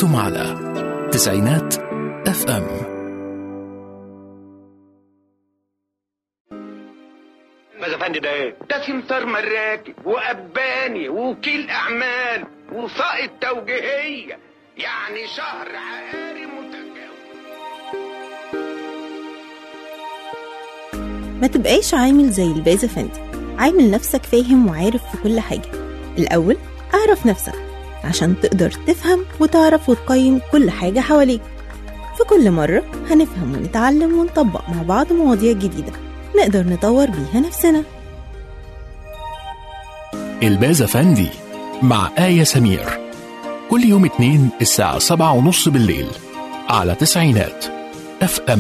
أنتم على تسعينات اف ام ماذا فندي ده ايه؟ ده سمسار مراكب وأباني ووكيل أعمال وسائط توجيهية يعني شهر عقاري متجاوز ما تبقاش عامل زي الباز فندي عامل نفسك فاهم وعارف في كل حاجة الأول أعرف نفسك عشان تقدر تفهم وتعرف وتقيم كل حاجة حواليك في كل مرة هنفهم ونتعلم ونطبق مع بعض مواضيع جديدة نقدر نطور بيها نفسنا الباز فندي مع آية سمير كل يوم اتنين الساعة سبعة ونص بالليل على تسعينات اف ام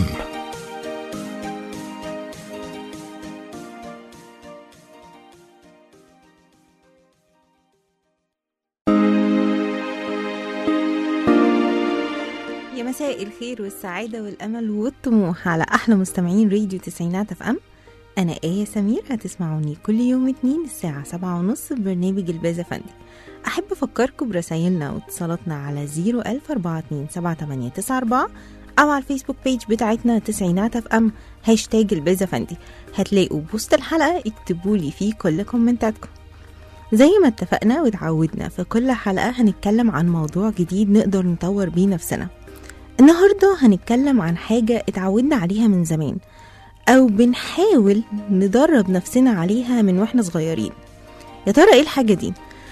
يا مساء الخير والسعادة والأمل والطموح على أحلى مستمعين راديو تسعينات اف ام أنا آية سمير هتسمعوني كل يوم اتنين الساعة سبعة ونص في برنامج البازا فندي أحب أفكركم برسايلنا واتصالاتنا على زيرو ألف أربعة اتنين سبعة تمانية تسعة أربعة أو على الفيسبوك بيج بتاعتنا تسعينات اف ام هاشتاج البازا فندي هتلاقوا بوست الحلقة اكتبوا لي فيه كل كومنتاتكم زي ما اتفقنا واتعودنا في كل حلقة هنتكلم عن موضوع جديد نقدر نطور بيه نفسنا النهاردة هنتكلم عن حاجة اتعودنا عليها من زمان أو بنحاول ندرب نفسنا عليها من واحنا صغيرين يا ترى ايه الحاجة دي؟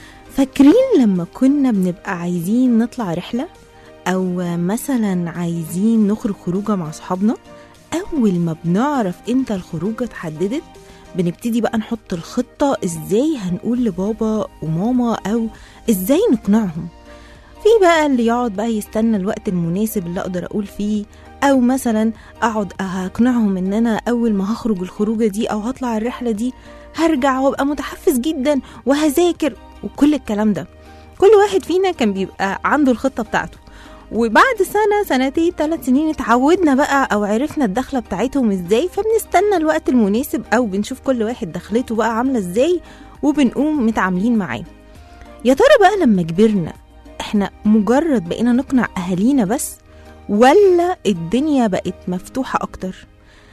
فاكرين لما كنا بنبقى عايزين نطلع رحلة أو مثلا عايزين نخرج خروجة مع صحابنا أول ما بنعرف امتى الخروجة اتحددت بنبتدي بقى نحط الخطة ازاي هنقول لبابا وماما أو ازاي نقنعهم في بقى اللي يقعد بقى يستنى الوقت المناسب اللي اقدر اقول فيه او مثلا اقعد اقنعهم ان انا اول ما هخرج الخروجه دي او هطلع الرحله دي هرجع وابقى متحفز جدا وهذاكر وكل الكلام ده كل واحد فينا كان بيبقى عنده الخطه بتاعته وبعد سنة سنتين ثلاث سنين اتعودنا بقى أو عرفنا الدخلة بتاعتهم ازاي فبنستنى الوقت المناسب أو بنشوف كل واحد دخلته بقى عاملة ازاي وبنقوم متعاملين معاه يا ترى بقى لما كبرنا احنا مجرد بقينا نقنع اهالينا بس ولا الدنيا بقت مفتوحة اكتر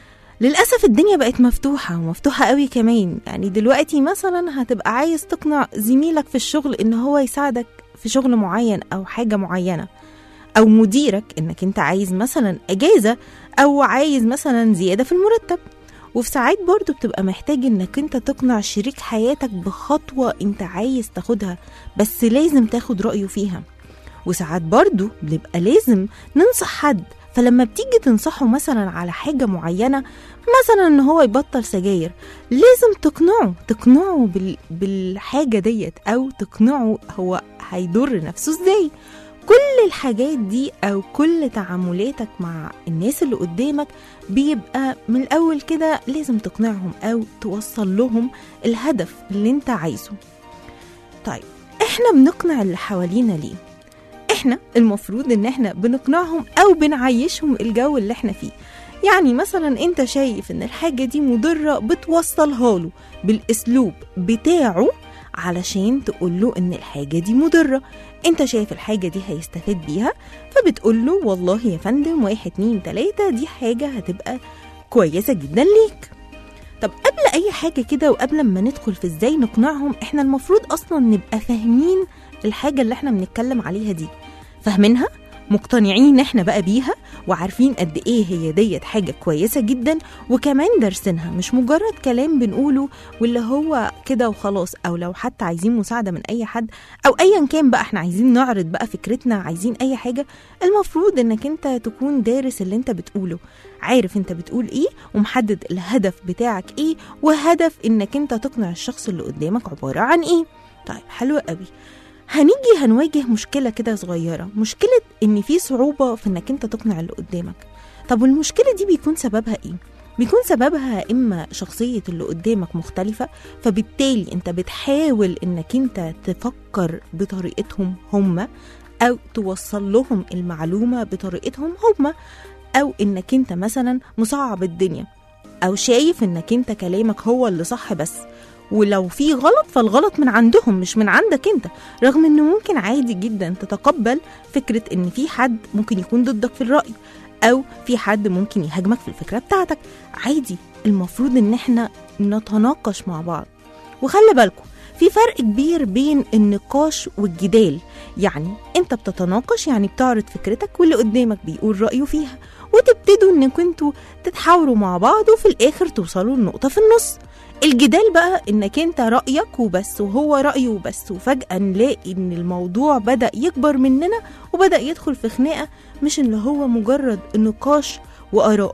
للأسف الدنيا بقت مفتوحة ومفتوحة قوي كمان يعني دلوقتي مثلا هتبقى عايز تقنع زميلك في الشغل ان هو يساعدك في شغل معين او حاجة معينة او مديرك انك انت عايز مثلا اجازة او عايز مثلا زيادة في المرتب وفي ساعات برضو بتبقى محتاج انك انت تقنع شريك حياتك بخطوة انت عايز تاخدها بس لازم تاخد رأيه فيها وساعات برضو بنبقى لازم ننصح حد فلما بتيجي تنصحه مثلا على حاجة معينة مثلا ان هو يبطل سجاير لازم تقنعه تقنعه بال... بالحاجة ديت او تقنعه هو هيضر نفسه ازاي كل الحاجات دي او كل تعاملاتك مع الناس اللي قدامك بيبقى من الاول كده لازم تقنعهم او توصل لهم الهدف اللي انت عايزه طيب احنا بنقنع اللي حوالينا ليه احنا المفروض ان احنا بنقنعهم او بنعيشهم الجو اللي احنا فيه يعني مثلا انت شايف ان الحاجة دي مضرة بتوصلها له بالاسلوب بتاعه علشان تقول له ان الحاجة دي مضرة انت شايف الحاجة دي هيستفاد بيها فبتقول له والله يا فندم واحد اتنين تلاتة دي حاجة هتبقى كويسة جدا ليك طب قبل اي حاجة كده وقبل ما ندخل في ازاي نقنعهم احنا المفروض اصلا نبقى فاهمين الحاجة اللي احنا بنتكلم عليها دي فاهمينها مقتنعين احنا بقى بيها وعارفين قد ايه هي ديت حاجة كويسة جدا وكمان دارسينها مش مجرد كلام بنقوله واللي هو كده وخلاص او لو حتى عايزين مساعدة من اي حد او ايا كان بقى احنا عايزين نعرض بقى فكرتنا عايزين اي حاجة المفروض انك انت تكون دارس اللي انت بتقوله عارف انت بتقول ايه ومحدد الهدف بتاعك ايه وهدف انك انت تقنع الشخص اللي قدامك عبارة عن ايه طيب حلو قوي هنيجي هنواجه مشكلة كده صغيرة مشكلة إن في صعوبة في إنك أنت تقنع اللي قدامك طب والمشكلة دي بيكون سببها إيه؟ بيكون سببها إما شخصية اللي قدامك مختلفة فبالتالي أنت بتحاول إنك أنت تفكر بطريقتهم هم أو توصل لهم المعلومة بطريقتهم هم أو إنك أنت مثلا مصعب الدنيا أو شايف إنك أنت كلامك هو اللي صح بس ولو في غلط فالغلط من عندهم مش من عندك انت رغم انه ممكن عادي جدا تتقبل فكرة ان في حد ممكن يكون ضدك في الرأي او في حد ممكن يهاجمك في الفكرة بتاعتك عادي المفروض ان احنا نتناقش مع بعض وخلي بالكم في فرق كبير بين النقاش والجدال يعني انت بتتناقش يعني بتعرض فكرتك واللي قدامك بيقول رأيه فيها وتبتدوا انكم انتوا تتحاوروا مع بعض وفي الاخر توصلوا لنقطة في النص الجدال بقى انك انت رأيك وبس وهو رأيه وبس وفجأة نلاقي ان الموضوع بدأ يكبر مننا وبدأ يدخل في خناقة مش ان هو مجرد نقاش وآراء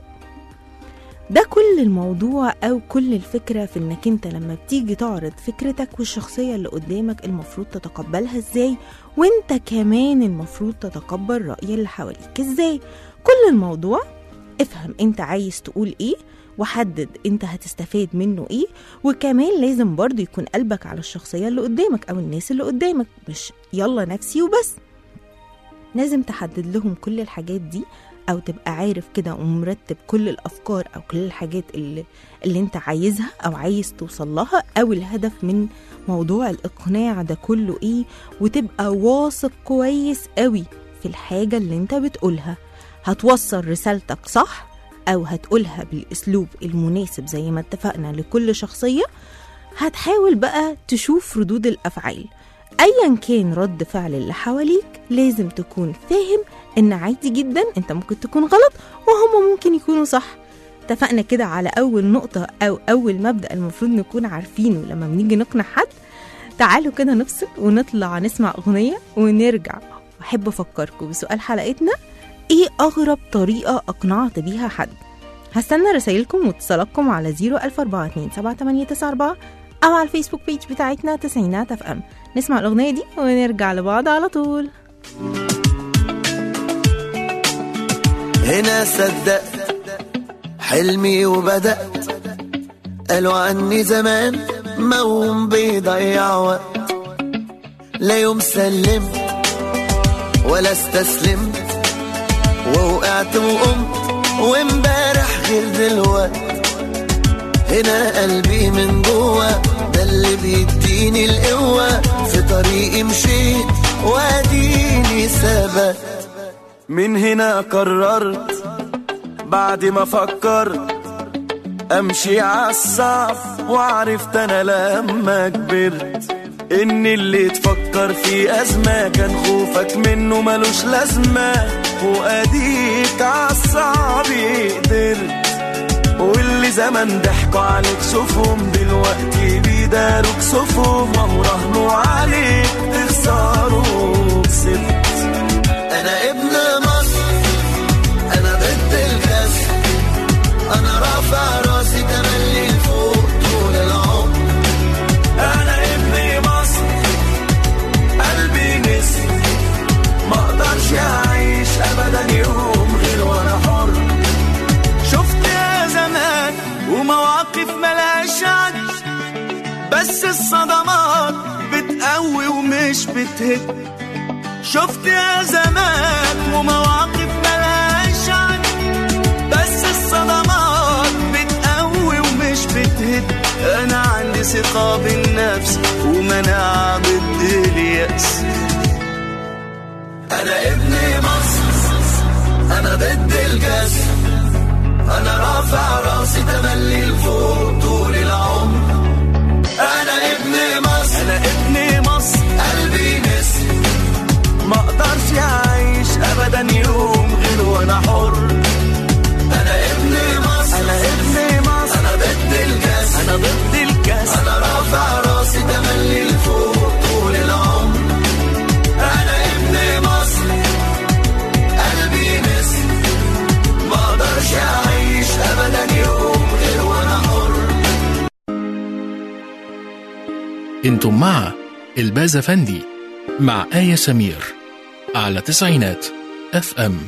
ده كل الموضوع او كل الفكره في انك انت لما بتيجي تعرض فكرتك والشخصيه اللي قدامك المفروض تتقبلها ازاي وانت كمان المفروض تتقبل راي اللي حواليك ازاي كل الموضوع افهم انت عايز تقول ايه وحدد انت هتستفاد منه ايه وكمان لازم برضو يكون قلبك على الشخصيه اللي قدامك او الناس اللي قدامك مش يلا نفسي وبس لازم تحدد لهم كل الحاجات دي او تبقى عارف كده ومرتب كل الافكار او كل الحاجات اللي, اللي انت عايزها او عايز توصل لها او الهدف من موضوع الاقناع ده كله ايه وتبقى واثق كويس قوي في الحاجة اللي انت بتقولها هتوصل رسالتك صح او هتقولها بالاسلوب المناسب زي ما اتفقنا لكل شخصية هتحاول بقى تشوف ردود الافعال ايا كان رد فعل اللي حواليك لازم تكون فاهم ان عادي جدا انت ممكن تكون غلط وهم ممكن يكونوا صح اتفقنا كده على اول نقطة او اول مبدأ المفروض نكون عارفينه لما بنيجي نقنع حد تعالوا كده نفصل ونطلع نسمع اغنية ونرجع واحب افكركم بسؤال حلقتنا ايه اغرب طريقة اقنعت بيها حد هستنى رسايلكم واتصالاتكم على 014278994 او على الفيسبوك بيج بتاعتنا تسعينات اف ام نسمع الاغنية دي ونرجع لبعض على طول هنا صدقت حلمي وبدأت قالوا عني زمان موم بيضيع وقت لا يوم سلمت ولا استسلمت ووقعت وقمت وامبارح غير دلوقت هنا قلبي من جوه ده اللي بيديني القوة في طريقي مشيت واديني ثبت من هنا قررت بعد ما فكرت امشي عالصعب وعرفت انا لما كبرت ان اللي تفكر في ازمة كان خوفك منه ملوش لازمة واديك عالصعب قدرت واللي زمان ضحكوا عليك شوفهم دلوقتي بيداروك كسوفهم وهو راهنوا عليك تخسروا كسبت انا ابن مصر انا ضد الكسر انا رافع راسي تملي لفوق طول العمر انا ابن مصر قلبي نسر ما اقدرش اعيش ابدا يوم غير وانا حر شفت يا زمان ومواقف ملهاش عد بس الصدمات بتقوي ومش بتهد شفت يا زمان ومواقف ملهاش عد بس الصدمات بتقوي ومش بتهد انا عندي ثقة بالنفس ومناعة ضد اليأس انا ابن مصر انا ضد الجسر انا رافع راسي تملي لفوق طول العمر انا ابن مصر انا ابن مصر قلبي نسر ما اقدرش اعيش ابدا يوم غير وانا حر انا ابن مصر انا ابن مصر انا ضد الكاس انا ضد الكاس انا رافع راسي تملي لفوق طول العمر انا ابن مصر قلبي نسر ما اقدرش اعيش ابدا يوم غير وانا حر انتم مع الباز فندي مع آية سمير على تسعينات اف ام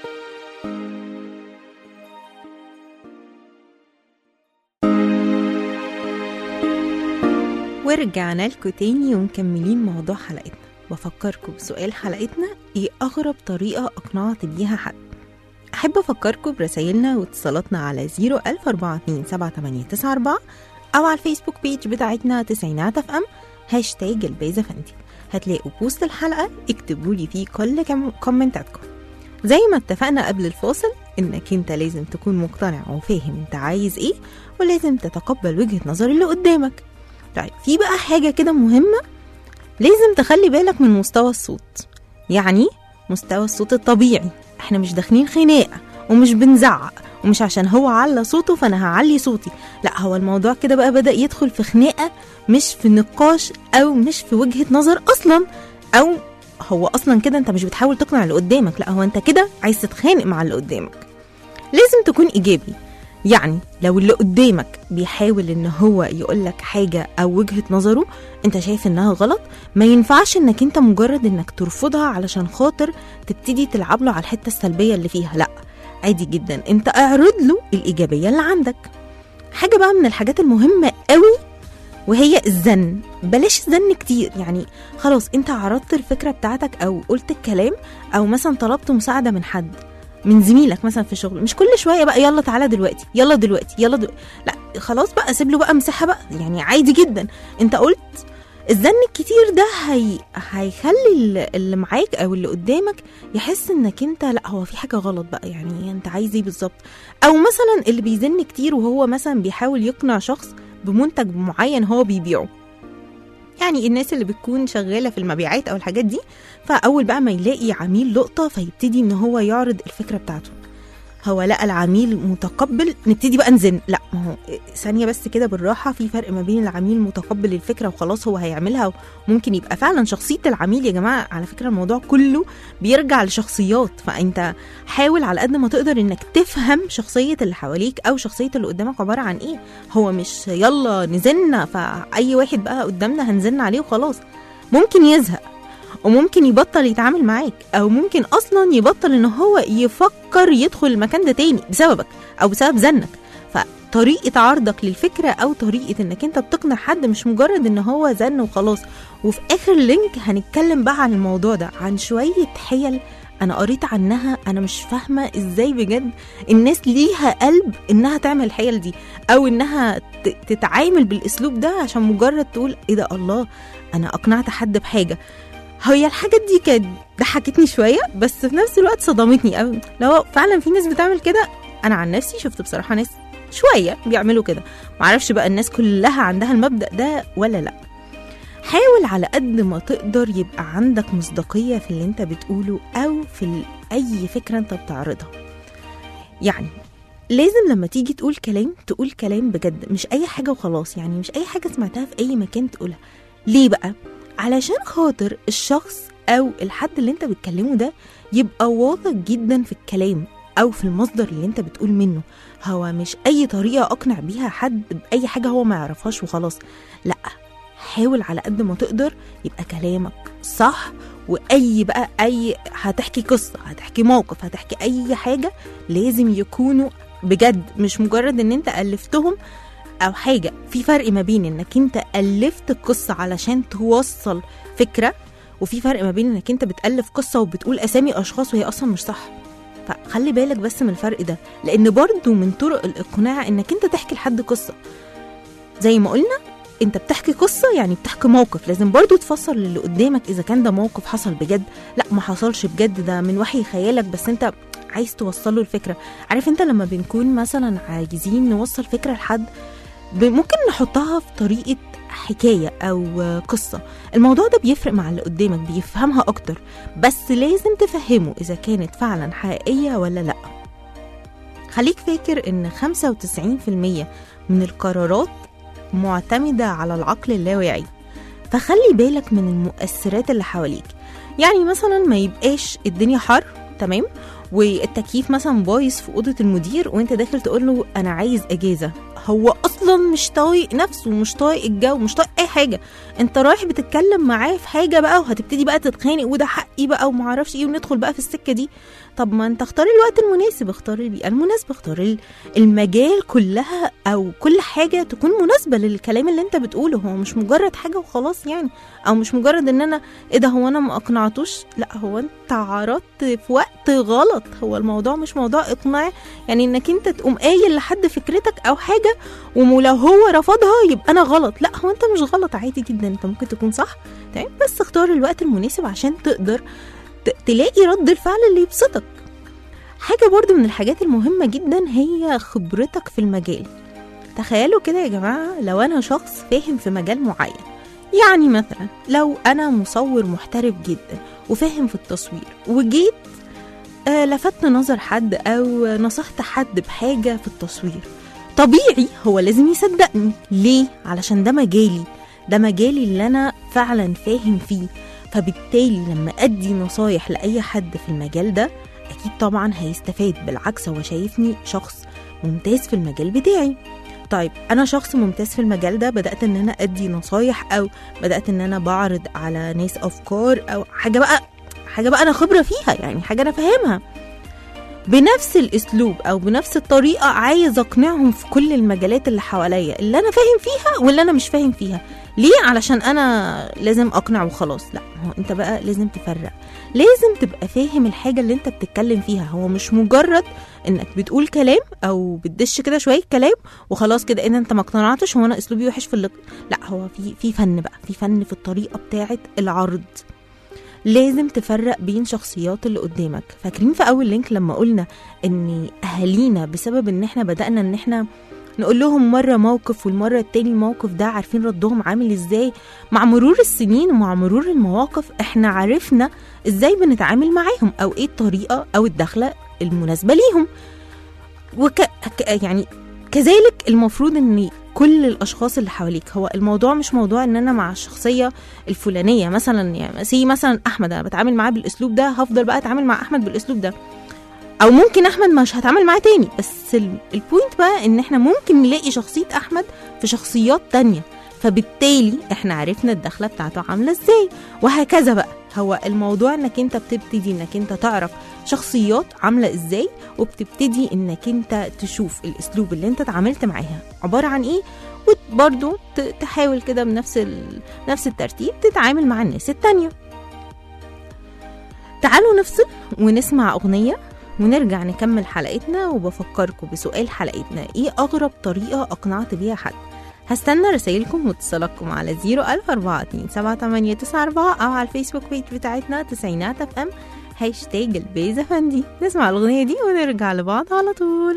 ورجعنا لكم تاني ومكملين موضوع حلقتنا بفكركم بسؤال حلقتنا ايه اغرب طريقة اقنعت بيها حد احب افكركم برسايلنا واتصالاتنا على 014278994 او على الفيسبوك بيج بتاعتنا تسعينات اف ام هاشتاج البيزا فندي هتلاقوا بوست الحلقه اكتبوا لي فيه كل كم- كومنتاتكم زي ما اتفقنا قبل الفاصل انك انت لازم تكون مقتنع وفاهم انت عايز ايه ولازم تتقبل وجهة نظر اللي قدامك طيب في بقى حاجة كده مهمة لازم تخلي بالك من مستوى الصوت يعني مستوى الصوت الطبيعي احنا مش داخلين خناقة ومش بنزعق ومش عشان هو على صوته فانا هعلي صوتي لا هو الموضوع كده بقى بدأ يدخل في خناقة مش في نقاش او مش في وجهة نظر اصلا او هو اصلا كده انت مش بتحاول تقنع اللي قدامك لا هو انت كده عايز تتخانق مع اللي قدامك لازم تكون ايجابي يعني لو اللي قدامك بيحاول ان هو يقولك حاجة او وجهة نظره انت شايف انها غلط ما ينفعش انك انت مجرد انك ترفضها علشان خاطر تبتدي تلعب له على الحتة السلبية اللي فيها لا عادي جدا انت اعرض له الايجابية اللي عندك حاجة بقى من الحاجات المهمة قوي وهي الزن بلاش زن كتير يعني خلاص انت عرضت الفكرة بتاعتك او قلت الكلام او مثلا طلبت مساعدة من حد من زميلك مثلا في الشغل مش كل شويه بقى يلا تعالى دلوقتي يلا دلوقتي يلا دلوقتي لا خلاص بقى سيب له بقى مساحه بقى يعني عادي جدا انت قلت الزن الكتير ده هي... هيخلي ال- اللي معاك او اللي قدامك يحس انك انت لا هو في حاجه غلط بقى يعني انت عايز ايه بالظبط او مثلا اللي بيزن كتير وهو مثلا بيحاول يقنع شخص بمنتج معين هو بيبيعه يعني الناس اللي بتكون شغاله في المبيعات او الحاجات دي فاول بقى ما يلاقي عميل لقطه فيبتدي ان هو يعرض الفكره بتاعته هو لقى العميل متقبل نبتدي بقى نزن لا ما هو ثانيه بس كده بالراحه في فرق ما بين العميل متقبل الفكره وخلاص هو هيعملها وممكن يبقى فعلا شخصيه العميل يا جماعه على فكره الموضوع كله بيرجع لشخصيات فانت حاول على قد ما تقدر انك تفهم شخصيه اللي حواليك او شخصيه اللي قدامك عباره عن ايه هو مش يلا نزلنا فاي واحد بقى قدامنا هنزلنا عليه وخلاص ممكن يزهق وممكن يبطل يتعامل معاك او ممكن اصلا يبطل ان هو يفكر يدخل المكان ده تاني بسببك او بسبب زنك فطريقة عرضك للفكرة او طريقة انك انت بتقنع حد مش مجرد ان هو زن وخلاص وفي اخر لينك هنتكلم بقى عن الموضوع ده عن شوية حيل انا قريت عنها انا مش فاهمة ازاي بجد الناس ليها قلب انها تعمل الحيل دي او انها ت- تتعامل بالاسلوب ده عشان مجرد تقول ايه ده الله انا اقنعت حد بحاجة هي الحاجات دي كانت ضحكتني شويه بس في نفس الوقت صدمتني قوي لو فعلا في ناس بتعمل كده انا عن نفسي شفت بصراحه ناس شويه بيعملوا كده معرفش بقى الناس كلها عندها المبدا ده ولا لا حاول على قد ما تقدر يبقى عندك مصداقيه في اللي انت بتقوله او في ال- اي فكره انت بتعرضها يعني لازم لما تيجي تقول كلام تقول كلام بجد مش اي حاجه وخلاص يعني مش اي حاجه سمعتها في اي مكان تقولها ليه بقى علشان خاطر الشخص او الحد اللي انت بتكلمه ده يبقى واثق جدا في الكلام او في المصدر اللي انت بتقول منه هو مش اي طريقه اقنع بيها حد باي حاجه هو ما يعرفهاش وخلاص لا حاول على قد ما تقدر يبقى كلامك صح واي بقى اي هتحكي قصه هتحكي موقف هتحكي اي حاجه لازم يكونوا بجد مش مجرد ان انت الفتهم او حاجه في فرق ما بين انك انت الفت القصه علشان توصل فكره وفي فرق ما بين انك انت بتالف قصه وبتقول اسامي اشخاص وهي اصلا مش صح فخلي بالك بس من الفرق ده لان برضو من طرق الاقناع انك انت تحكي لحد قصه زي ما قلنا انت بتحكي قصه يعني بتحكي موقف لازم برضو تفسر للي قدامك اذا كان ده موقف حصل بجد لا ما حصلش بجد ده من وحي خيالك بس انت عايز توصله الفكره عارف انت لما بنكون مثلا عايزين نوصل فكره لحد ب- ممكن نحطها في طريقه حكايه او قصه الموضوع ده بيفرق مع اللي قدامك بيفهمها اكتر بس لازم تفهمه اذا كانت فعلا حقيقيه ولا لا خليك فاكر ان 95% من القرارات معتمده على العقل اللاواعي فخلي بالك من المؤثرات اللي حواليك يعني مثلا ما يبقاش الدنيا حر تمام والتكييف مثلا بايظ في اوضه المدير وانت داخل تقول له انا عايز اجازه هو اصلا مش طايق نفسه مش طايق الجو مش طايق اي حاجه انت رايح بتتكلم معاه في حاجه بقى وهتبتدي بقى تتخانق وده حقي بقى ومعرفش ايه وندخل بقى في السكه دي طب ما انت اختار الوقت المناسب اختار البيئه المناسبه اختار ال- المجال كلها او كل حاجه تكون مناسبه للكلام اللي انت بتقوله هو مش مجرد حاجه وخلاص يعني او مش مجرد ان انا ايه ده هو انا ما اقنعتوش لا هو انت عرضت في وقت غلط هو الموضوع مش موضوع اقناع يعني انك انت تقوم قايل لحد فكرتك او حاجه ولو هو رفضها يبقى انا غلط لا هو انت مش غلط عادي جدا انت ممكن تكون صح تمام بس اختار الوقت المناسب عشان تقدر ت- تلاقي رد الفعل اللي يبسطك حاجة برضو من الحاجات المهمة جدا هي خبرتك في المجال تخيلوا كده يا جماعة لو أنا شخص فاهم في مجال معين يعني مثلا لو أنا مصور محترف جدا وفاهم في التصوير وجيت آه لفت نظر حد أو نصحت حد بحاجة في التصوير طبيعي هو لازم يصدقني ليه؟ علشان ده مجالي ده مجالي اللي أنا فعلا فاهم فيه فبالتالي لما أدي نصايح لأي حد في المجال ده أكيد طبعا هيستفاد بالعكس هو شايفني شخص ممتاز في المجال بتاعي طيب أنا شخص ممتاز في المجال ده بدأت إن أنا أدي نصايح أو بدأت إن أنا بعرض على ناس أفكار أو حاجة بقى حاجة بقى أنا خبرة فيها يعني حاجة أنا فاهمها بنفس الاسلوب او بنفس الطريقه عايز اقنعهم في كل المجالات اللي حواليا اللي انا فاهم فيها واللي انا مش فاهم فيها ليه علشان انا لازم اقنع وخلاص لا هو انت بقى لازم تفرق لازم تبقى فاهم الحاجه اللي انت بتتكلم فيها هو مش مجرد انك بتقول كلام او بتدش كده شويه كلام وخلاص كده ان انت ما اقتنعتش هو انا اسلوبي وحش في اللق... لا هو في في فن بقى في فن في الطريقه بتاعه العرض لازم تفرق بين شخصيات اللي قدامك فاكرين في اول لينك لما قلنا ان اهالينا بسبب ان احنا بدانا ان احنا نقول لهم مرة موقف والمرة التاني الموقف ده عارفين ردهم عامل ازاي مع مرور السنين ومع مرور المواقف احنا عرفنا ازاي بنتعامل معاهم او ايه الطريقة او الدخلة المناسبة ليهم وك ك- يعني كذلك المفروض ان كل الاشخاص اللي حواليك هو الموضوع مش موضوع ان انا مع الشخصيه الفلانيه مثلا يعني سي مثلا احمد انا بتعامل معاه بالاسلوب ده هفضل بقى اتعامل مع احمد بالاسلوب ده او ممكن احمد مش هتعامل معاه تاني بس ال- البوينت بقى ان احنا ممكن نلاقي شخصيه احمد في شخصيات تانية فبالتالي احنا عرفنا الدخله بتاعته عامله ازاي وهكذا بقى هو الموضوع انك انت بتبتدي انك انت تعرف شخصيات عامله ازاي وبتبتدي انك انت تشوف الاسلوب اللي انت اتعاملت معاها عباره عن ايه وبرضه ت- تحاول كده بنفس ال... نفس الترتيب تتعامل مع الناس التانية تعالوا نفصل ونسمع أغنية ونرجع نكمل حلقتنا وبفكركم بسؤال حلقتنا ايه أغرب طريقة أقنعت بيها حد هستنى رسائلكم واتصالاتكم على 01042 أو على الفيسبوك بيج بتاعتنا تسعينات اف ام هاشتاج البيزا فندي نسمع الأغنية دي ونرجع لبعض على طول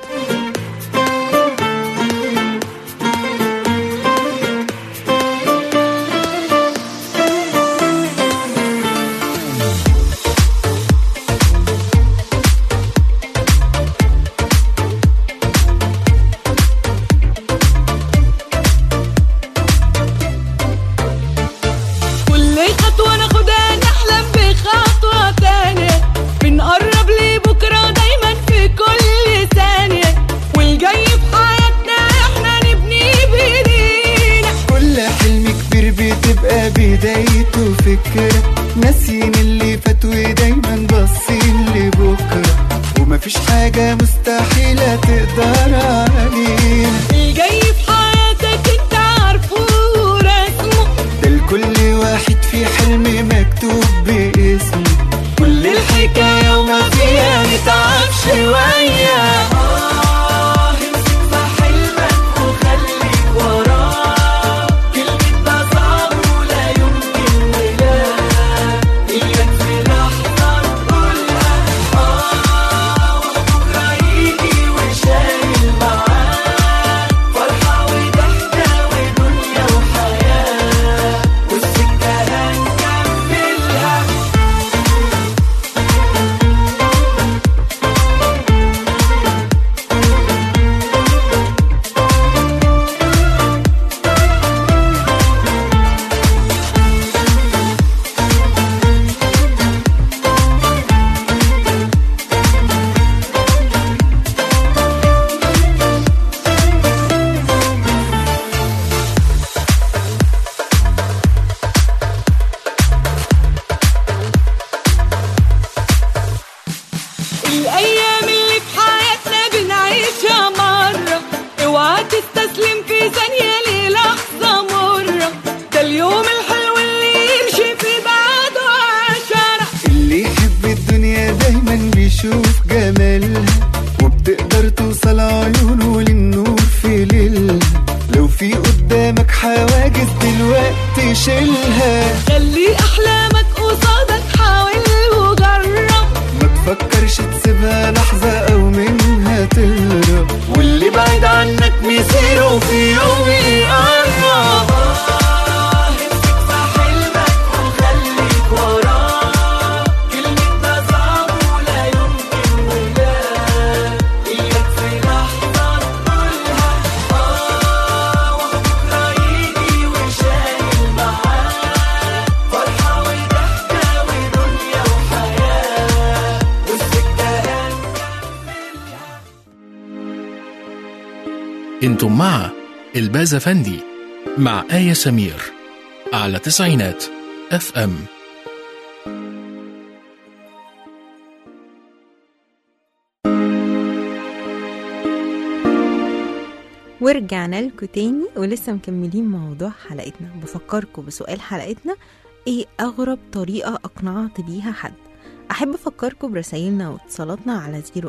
كل خطوة ناخدها نحلم بخطوة تانية بنقرب لبكرة دايما في كل ثانية والجاي في حياتنا احنا نبني بايدينا كل حلم كبير بتبقى بدايته فكرة ناسيين اللي فات ودايما باصين لبكرة ومفيش حاجة مستحيلة تقدر علينا الجاي في حياتك انت عارفه ورسمه ده لكل واحد في حلم مكتوب باسمه كل الحكاية وما فيها نتعب شوية آه امسك في حلمك وخليك وراه كلمة ده صعب ولا يمكن ولا إياك في لحظة تقولها آه وبكرة يجي وشايل معاه فرحة وضحكة ودنيا وحياة والسكة هنكملها الايام اللي في حياتنا بنعيشها مرة اوعى تستسلم في ثانية للحظة مرة ده اليوم الحلو اللي يمشي في بعده عشرة اللي يحب الدنيا دايما بيشوف جمالها وبتقدر توصل عيونه للنور في ليلها شيلها خلي احلامك قصادك حاول وجرب ما تفكرش تسيبها لحظة أو منها تهرب واللي بعيد عنك مصيره في يوم يقرب انتم مع الباز فندي مع آية سمير على تسعينات اف ام ورجعنا لكم تاني ولسه مكملين موضوع حلقتنا بفكركم بسؤال حلقتنا ايه اغرب طريقة اقنعت بيها حد احب افكركم برسايلنا واتصالاتنا على 004278994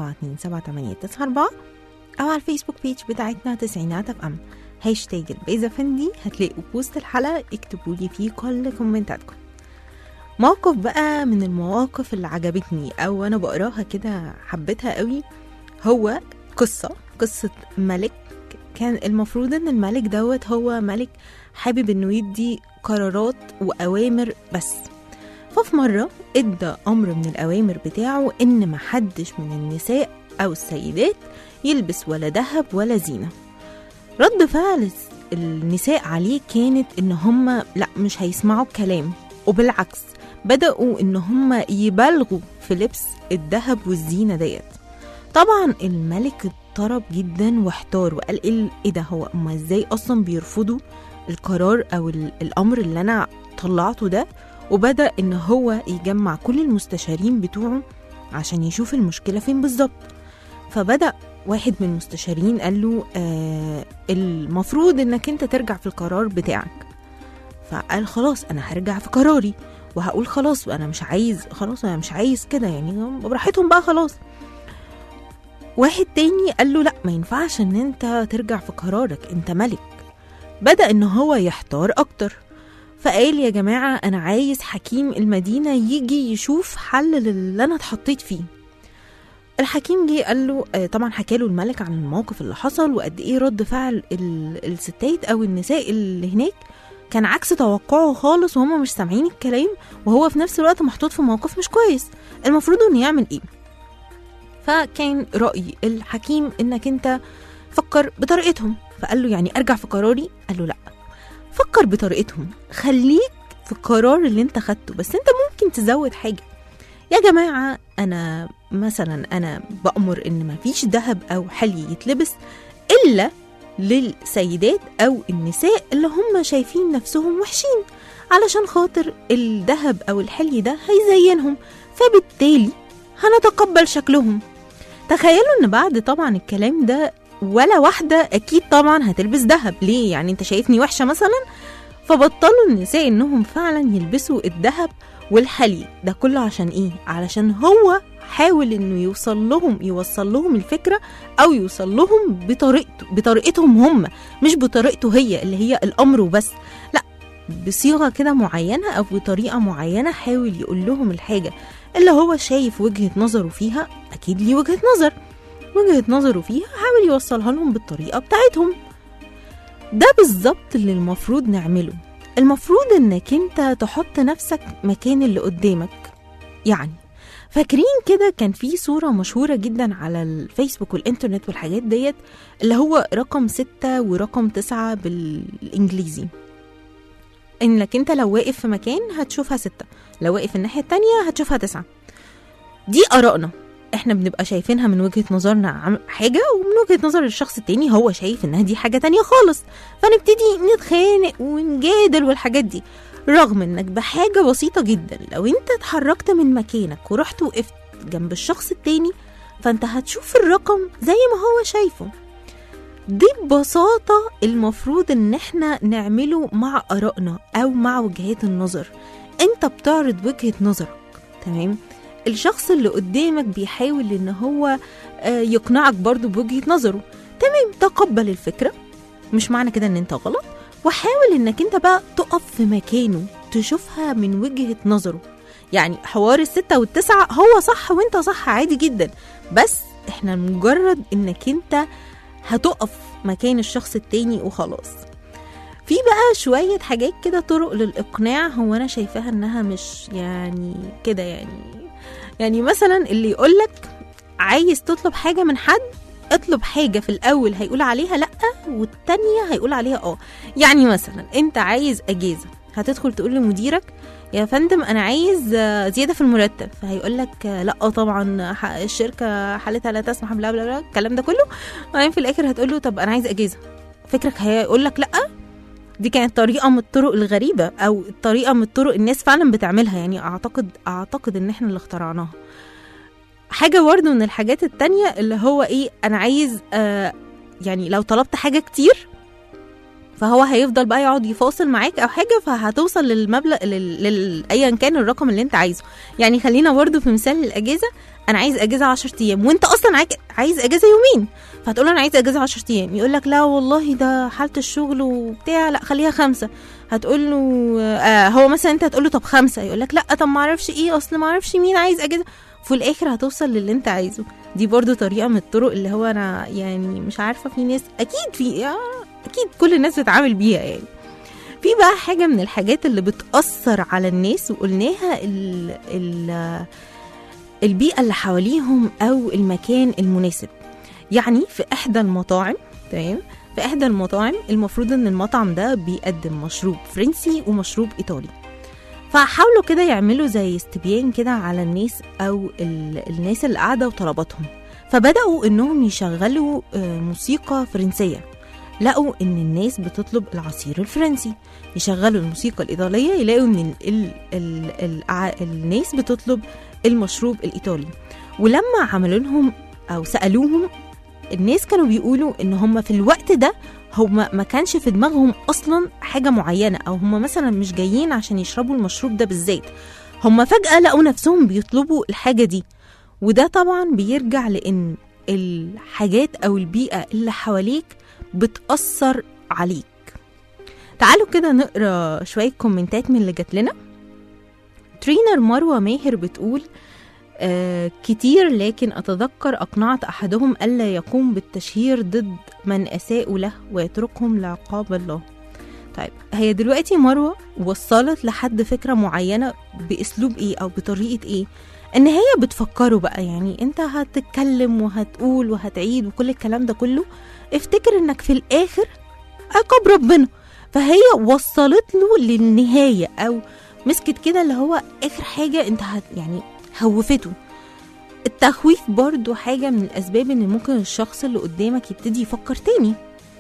او على الفيسبوك بيج بتاعتنا تسعينات اف ام هاشتاج البيزا فندي هتلاقوا بوست الحلقة اكتبوا لي فيه كل كومنتاتكم موقف بقى من المواقف اللي عجبتني او انا بقراها كده حبيتها قوي هو قصة قصة ملك كان المفروض ان الملك دوت هو ملك حابب انه يدي قرارات واوامر بس ففي مرة ادى امر من الاوامر بتاعه ان محدش من النساء او السيدات يلبس ولا ذهب ولا زينة رد فعل النساء عليه كانت ان هم لا مش هيسمعوا الكلام وبالعكس بدأوا ان هم يبالغوا في لبس الذهب والزينة ديت طبعا الملك اضطرب جدا واحتار وقال ايه ايه ده هو هما ازاي اصلا بيرفضوا القرار او ال- الامر اللي انا طلعته ده وبدا ان هو يجمع كل المستشارين بتوعه عشان يشوف المشكله فين بالظبط فبدا واحد من المستشارين قال له آه المفروض انك انت ترجع في القرار بتاعك فقال خلاص انا هرجع في قراري وهقول خلاص انا مش عايز خلاص انا مش عايز كده يعني براحتهم بقى خلاص واحد تاني قال له لا ما ينفعش ان انت ترجع في قرارك انت ملك بدأ ان هو يحتار اكتر فقال يا جماعة انا عايز حكيم المدينة يجي يشوف حل للي انا اتحطيت فيه الحكيم جه قال له آه، طبعا حكى له الملك عن الموقف اللي حصل وقد ايه رد فعل ال- الستات او النساء اللي هناك كان عكس توقعه خالص وهم مش سامعين الكلام وهو في نفس الوقت محطوط في موقف مش كويس المفروض انه يعمل ايه فكان رأي الحكيم انك انت فكر بطريقتهم فقال له يعني ارجع في قراري قال له لا فكر بطريقتهم خليك في القرار اللي انت خدته بس انت ممكن تزود حاجة يا جماعة انا مثلا انا بأمر ان مفيش ذهب او حلي يتلبس الا للسيدات او النساء اللي هم شايفين نفسهم وحشين علشان خاطر الذهب او الحلي ده هيزينهم فبالتالي هنتقبل شكلهم تخيلوا ان بعد طبعا الكلام ده ولا واحدة أكيد طبعا هتلبس ذهب ليه يعني أنت شايفني وحشة مثلا فبطلوا النساء إنهم فعلا يلبسوا الذهب والحلي ده كله عشان إيه علشان هو حاول إنه يوصل لهم يوصل لهم الفكرة أو يوصل لهم بطريقته بطريقتهم هم مش بطريقته هي اللي هي الأمر وبس لا بصيغة كده معينة أو بطريقة معينة حاول يقول لهم الحاجة اللي هو شايف وجهة نظره فيها أكيد ليه وجهة نظر وجهة نظره فيها حاول يوصلها لهم بالطريقة بتاعتهم ده بالظبط اللي المفروض نعمله المفروض انك انت تحط نفسك مكان اللي قدامك يعني فاكرين كده كان في صورة مشهورة جدا على الفيسبوك والإنترنت والحاجات ديت اللي هو رقم ستة ورقم تسعة بالإنجليزي إنك أنت لو واقف في مكان هتشوفها ستة لو واقف الناحية التانية هتشوفها تسعة دي آرائنا احنا بنبقى شايفينها من وجهة نظرنا عم- حاجة ومن وجهة نظر الشخص التاني هو شايف انها دي حاجة تانية خالص فنبتدي نتخانق ونجادل والحاجات دي رغم انك بحاجة بسيطة جدا لو انت اتحركت من مكانك ورحت وقفت جنب الشخص التاني فانت هتشوف الرقم زي ما هو شايفه دي ببساطة المفروض ان احنا نعمله مع آرائنا او مع وجهات النظر انت بتعرض وجهة نظرك تمام الشخص اللي قدامك بيحاول ان هو آه، يقنعك برضو بوجهة نظره تمام تقبل الفكرة مش معنى كده ان انت غلط وحاول انك انت بقى تقف في مكانه تشوفها من وجهة نظره يعني حوار الستة والتسعة هو صح وانت صح عادي جدا بس احنا مجرد انك انت هتقف مكان الشخص التاني وخلاص في بقى شوية حاجات كده طرق للإقناع هو أنا شايفاها إنها مش يعني كده يعني يعني مثلا اللي يقولك عايز تطلب حاجة من حد اطلب حاجة في الأول هيقول عليها لأ والتانية هيقول عليها اه يعني مثلا انت عايز أجازة هتدخل تقول لمديرك يا فندم انا عايز آه، زياده في المرتب فهيقول لك آه، لا طبعا ح- الشركه حالتها لا تسمح بلا بلا بلا الكلام ده كله وبعدين في الاخر هتقول له طب انا عايز اجازه فكرك هيقول لك لا دي كانت طريقه من الطرق الغريبه او طريقه من الطرق الناس فعلا بتعملها يعني اعتقد اعتقد ان احنا اللي اخترعناها حاجه برضه من الحاجات التانية اللي هو ايه انا عايز آه يعني لو طلبت حاجه كتير فهو هيفضل بقى يقعد يفاصل معاك او حاجه فهتوصل للمبلغ لل... لل... ايا كان الرقم اللي انت عايزه يعني خلينا برضو في مثال الاجازه انا عايز اجازه 10 ايام وانت اصلا عايز عايز اجازه يومين فهتقول له انا عايز اجازه 10 ايام يقول لك لا والله ده حاله الشغل وبتاع لا خليها خمسه هتقول له آه هو مثلا انت هتقول له طب خمسه يقول لك لا طب ما اعرفش ايه اصل ما اعرفش مين عايز اجازه في الاخر هتوصل للي انت عايزه دي برضو طريقه من الطرق اللي هو انا يعني مش عارفه في ناس اكيد في آه، اكيد كل الناس بتتعامل بيها يعني في بقى حاجه من الحاجات اللي بتاثر على الناس وقلناها ال ال البيئه اللي حواليهم او المكان المناسب يعني في احدى المطاعم تمام في احدى المطاعم المفروض ان المطعم ده بيقدم مشروب فرنسي ومشروب ايطالي فحاولوا كده يعملوا زي استبيان كده على الناس او ال- الناس اللي قاعده وطلباتهم فبداوا انهم يشغلوا آه، موسيقى فرنسيه لقوا ان الناس بتطلب العصير الفرنسي يشغلوا الموسيقى الايطاليه يلاقوا ان ال ال ال ال الناس بتطلب المشروب الايطالي ولما عملوا لهم او سالوهم الناس كانوا بيقولوا ان هم في الوقت ده هم ما كانش في دماغهم اصلا حاجه معينه او هم مثلا مش جايين عشان يشربوا المشروب ده بالذات هم فجاه لقوا نفسهم بيطلبوا الحاجه دي وده طبعا بيرجع لان الحاجات او البيئه اللي حواليك بتاثر عليك تعالوا كده نقرا شويه كومنتات من اللي جات لنا ترينر مروه ماهر بتقول آه كتير لكن أتذكر أقنعت أحدهم ألا يقوم بالتشهير ضد من أساءوا له ويتركهم لعقاب الله طيب هي دلوقتي مروة وصلت لحد فكرة معينة بأسلوب إيه أو بطريقة إيه إن هي بتفكره بقى يعني أنت هتتكلم وهتقول وهتعيد وكل الكلام ده كله افتكر إنك في الآخر عقاب ربنا فهي وصلت له للنهاية أو مسكت كده اللي هو آخر حاجة أنت هت يعني خوفته التخويف برضو حاجة من الأسباب إن ممكن الشخص اللي قدامك يبتدي يفكر تاني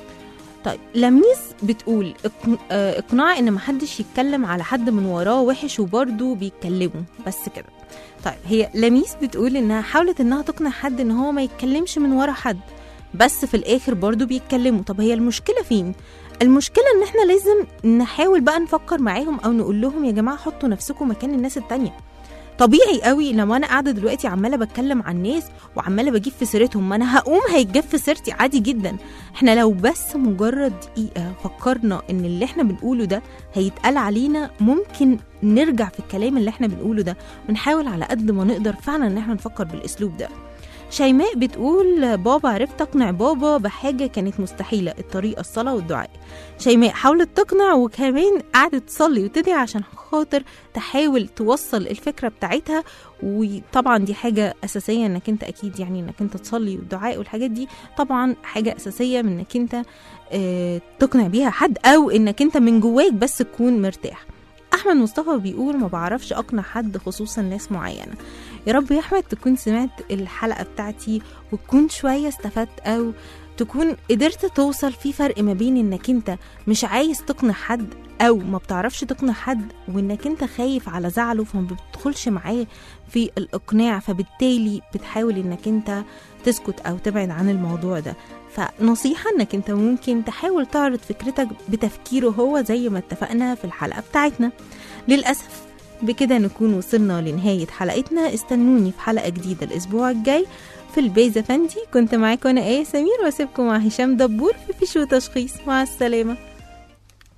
طيب لميس بتقول اقن- آه، اقناع ان محدش يتكلم على حد من وراه وحش وبرضه بيتكلموا بس كده طيب هي لميس بتقول انها حاولت انها تقنع حد ان هو ما يتكلمش من ورا حد بس في الاخر برضه بيتكلموا طب هي المشكله فين المشكله ان احنا لازم نحاول بقى نفكر معاهم او نقول لهم يا جماعه حطوا نفسكم مكان الناس التانية طبيعي قوي لما انا قاعده دلوقتي عماله بتكلم عن الناس وعماله بجيب في سيرتهم ما انا هقوم هيتجاب في سيرتي عادي جدا احنا لو بس مجرد دقيقه فكرنا ان اللي احنا بنقوله ده هيتقال علينا ممكن نرجع في الكلام اللي احنا بنقوله ده ونحاول على قد ما نقدر فعلا ان احنا نفكر بالاسلوب ده شيماء بتقول بابا عرفت اقنع بابا بحاجه كانت مستحيله الطريقه الصلاه والدعاء شيماء حاولت تقنع وكمان قعدت تصلي وتدعي عشان خاطر تحاول توصل الفكره بتاعتها وطبعا دي حاجه اساسيه انك انت اكيد يعني انك انت تصلي والدعاء والحاجات دي طبعا حاجه اساسيه من انك انت آه، تقنع بيها حد او انك انت من جواك بس تكون مرتاح احمد مصطفى بيقول ما بعرفش اقنع حد خصوصا ناس معينه يا رب يا احمد تكون سمعت الحلقه بتاعتي وتكون شويه استفدت او تكون قدرت توصل في فرق ما بين انك انت مش عايز تقنع حد او ما بتعرفش تقنع حد وانك انت خايف على زعله فما بتدخلش معاه في الاقناع فبالتالي بتحاول انك انت تسكت او تبعد عن الموضوع ده فنصيحة انك انت ممكن تحاول تعرض فكرتك بتفكيره هو زي ما اتفقنا في الحلقة بتاعتنا للأسف بكده نكون وصلنا لنهاية حلقتنا استنوني في حلقة جديدة الأسبوع الجاي في البيزة فندي كنت معاكم أنا آية سمير واسيبكم مع هشام دبور في فيشو تشخيص مع السلامة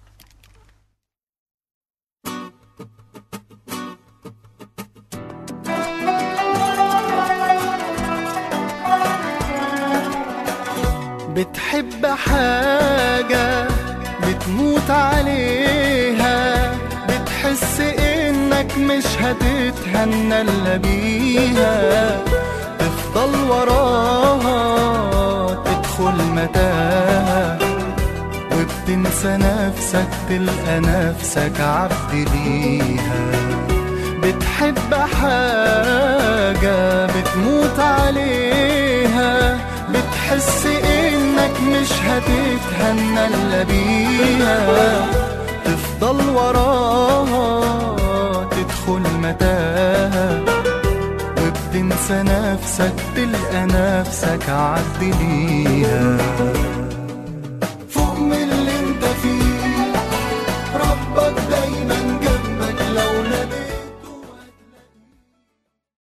بتحب حاجة بتموت عليها بتحس انك مش هتتهنى الا بيها تفضل وراها تدخل متاهة وبتنسى نفسك تلقى نفسك عبد ليها بتحب حاجة بتموت عليها بتحس انك مش هتتهنى الا بيها تفضل وراها تدخل متاهة وبتنسى نفسك تلقى نفسك عد ليها